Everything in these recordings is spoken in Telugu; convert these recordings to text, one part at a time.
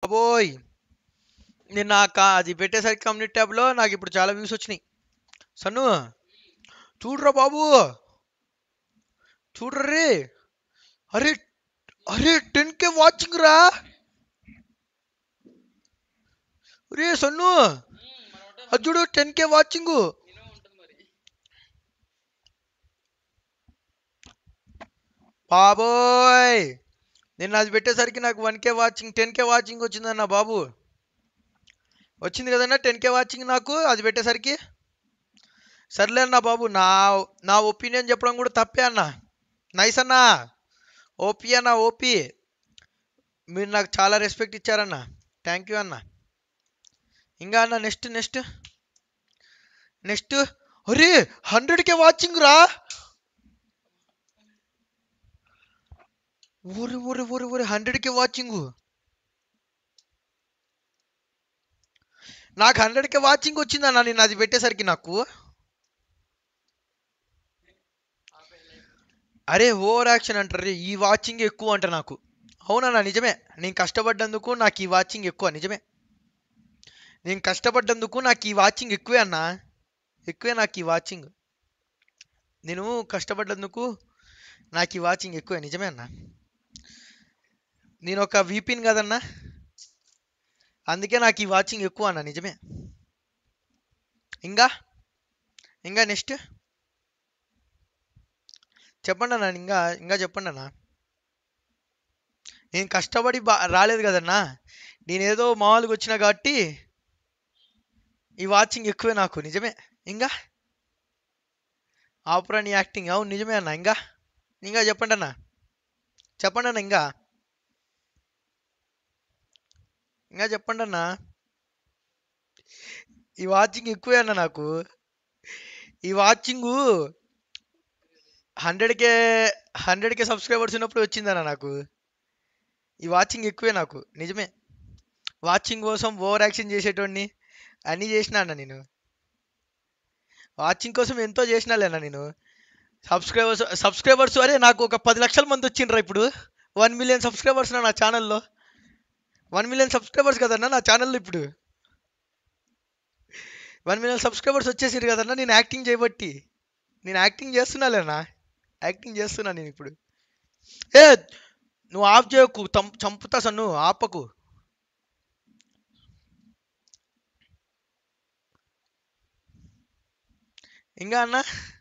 అబోయ్ నేను నాకు అది పెట్టేసరికి కమ్యూనిటీ ట్యాబ్లో నాకు ఇప్పుడు చాలా వ్యూస్ వచ్చినాయి సన్ను చూడరా బాబు చూడరా రే అరే అరే టెన్ కే వాచింగ్ రా రే సన్ను అది చూడు టెన్ కే వాచింగ్ బాబోయ్ నేను అది పెట్టేసరికి నాకు one K watching ten K watching వచ్చిందన్న బాబు వచ్చింది కదన్నా టెన్ కే వాచింగ్ నాకు అది పెట్టేసరికి సర్లే అన్న బాబు నా నా ఒపీనియన్ చెప్పడం కూడా తప్పే అన్న నైస్ అన్న ఓపీ అన్న ఓపీ మీరు నాకు చాలా రెస్పెక్ట్ ఇచ్చారన్న థ్యాంక్ యూ అన్న ఇంకా అన్న నెక్స్ట్ నెక్స్ట్ నెక్స్ట్ అరే హండ్రెడ్కే వాచింగ్ రా ఊరి ఊరి ఊరి ఊరి హండ్రెడ్కే వాచింగ్ నాకు హండ్రెడ్కే వాచింగ్ వచ్చిందన్న నేను అది పెట్టేసరికి నాకు అరే ఓవర్ యాక్షన్ అంటారు ఈ వాచింగ్ ఎక్కువ అంట నాకు అవునన్నా నిజమే నేను కష్టపడ్డందుకు నాకు ఈ వాచింగ్ ఎక్కువ నిజమే నేను కష్టపడ్డందుకు నాకు ఈ వాచింగ్ ఎక్కువే అన్నా ఎక్కువే నాకు ఈ వాచింగ్ నేను కష్టపడ్డందుకు నాకు ఈ వాచింగ్ ఎక్కువే నిజమే అన్నా నేను ఒక వీపిన్ కదన్నా అందుకే నాకు ఈ వాచింగ్ ఎక్కువ అన్న నిజమే ఇంకా ఇంకా నెక్స్ట్ చెప్పండి అన్న ఇంకా ఇంకా చెప్పండి అన్న నేను కష్టపడి బా రాలేదు కదన్నా నేనేదో మామూలుగా వచ్చినా కాబట్టి ఈ వాచింగ్ ఎక్కువే నాకు నిజమే ఇంకా ఆపురాని యాక్టింగ్ అవును నిజమే అన్న ఇంకా ఇంకా చెప్పండి అన్న చెప్పండి అన్న ఇంకా ఇంకా చెప్పండి అన్న ఈ వాచింగ్ ఎక్కువే అన్న నాకు ఈ వాచింగు హండ్రెడ్కే హండ్రెడ్కే సబ్స్క్రైబర్స్ ఉన్నప్పుడు వచ్చిందన్న నాకు ఈ వాచింగ్ ఎక్కువే నాకు నిజమే వాచింగ్ కోసం ఓవర్ యాక్షన్ చేసేటోడిని అన్నీ చేసినా అన్న నేను వాచింగ్ కోసం ఎంతో చేసినాలే అన్న నేను సబ్స్క్రైబర్స్ సబ్స్క్రైబర్స్ అరే నాకు ఒక పది లక్షల మంది వచ్చిండ్రా ఇప్పుడు వన్ మిలియన్ సబ్స్క్రైబర్స్ నా ఛానల్లో వన్ మిలియన్ సబ్స్క్రైబర్స్ కదన్నా నా ఛానల్లో ఇప్పుడు వన్ మిలియన్ సబ్స్క్రైబర్స్ వచ్చేసారు కదన్నా నేను యాక్టింగ్ చేయబట్టి నేను యాక్టింగ్ చేస్తున్నాలేనా యాక్టింగ్ చేస్తున్నా నేను ఇప్పుడు ఏ నువ్వు ఆఫ్ చేయకు తం చంపుతా సన్ను ఆపకు ఇంకా అన్న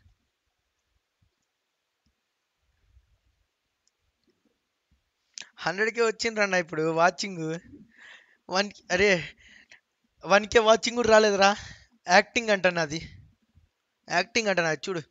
హండ్రెడ్కే వచ్చిండ్రన్న ఇప్పుడు వాచింగ్ వన్ అరే వన్ కే వాచింగ్ కూడా రాలేదురా యాక్టింగ్ అంటన్నా అది యాక్టింగ్ అంటన్నా అది చూడు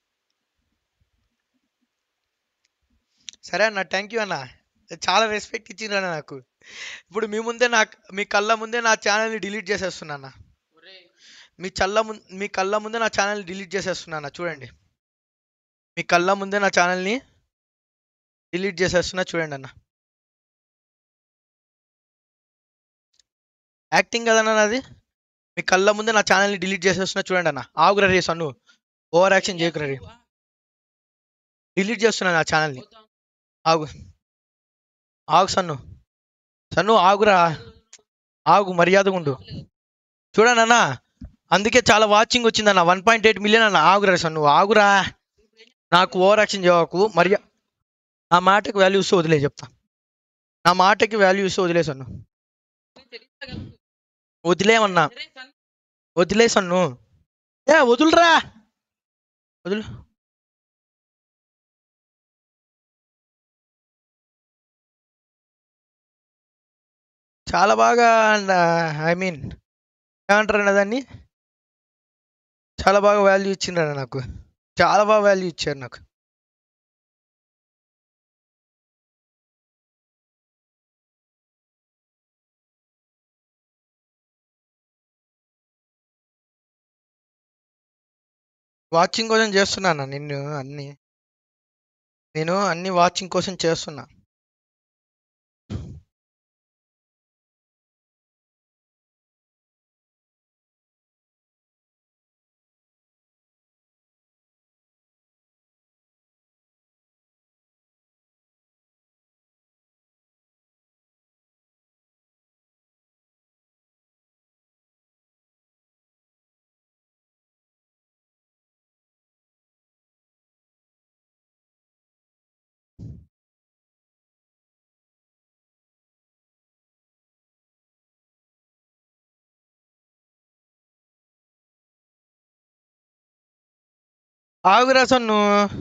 సరే అన్న థ్యాంక్ యూ అన్న చాలా రెస్పెక్ట్ ఇచ్చిండ్రన్న నాకు ఇప్పుడు మీ ముందే నాకు మీ కళ్ళ ముందే నా ఛానల్ని డిలీట్ చేసేస్తున్నా అన్న మీ చల్ల ముందు మీ కళ్ళ ముందే నా ఛానల్ని డిలీట్ చేసేస్తున్నా అన్న చూడండి మీ కళ్ళ ముందే నా ఛానల్ని డిలీట్ చేసేస్తున్నా చూడండి అన్న యాక్టింగ్ కదన్నా నాది మీ కళ్ళ ముందే నా ఛానల్ని డిలీట్ చేసేస్తున్నా చూడండి అన్న ఆగురా రే సన్ను ఓవర్ యాక్షన్ చేయకురా రే డిలీట్ చేస్తున్నా నా ఛానల్ని ఆగు ఆగు సన్ను సన్ను ఆగురా ఆగు మర్యాదగా ఉండు చూడండి అన్న అందుకే చాలా వాచింగ్ వచ్చిందన్న వన్ పాయింట్ ఎయిట్ మిలియన్ అన్న ఆగురా సన్ను ఆగురా నాకు ఓవర్ యాక్షన్ చేయకు మర్యా నా మాటకి వాల్యూ ఇస్తూ వదిలే చెప్తా నా మాటకి వాల్యూ ఇస్తూ వదిలేసన్ను వదిలేమన్నా వదిలేసన్ను ఏ వదులురా వదులు చాలా బాగా ఐ మీన్ ఏమంటారన్న దాన్ని చాలా బాగా వాల్యూ ఇచ్చిండ్రన్న నాకు చాలా బాగా వాల్యూ ఇచ్చారు నాకు వాచింగ్ కోసం చేస్తున్నాను నిన్ను అన్ని నేను అన్ని వాచింగ్ కోసం చేస్తున్నా ఆగురా సన్ను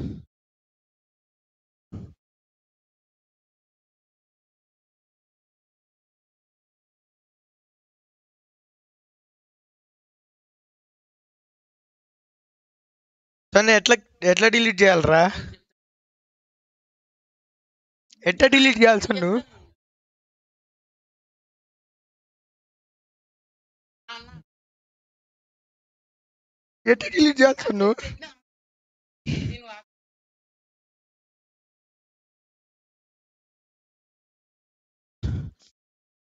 సన్ను ఎట్లా ఎట్లా డిలీట్ చేయాలరా ఎట్లా డిలీట్ చేయాలి సన్ను ఎట్లా డిలీట్ చేయాలి సన్ను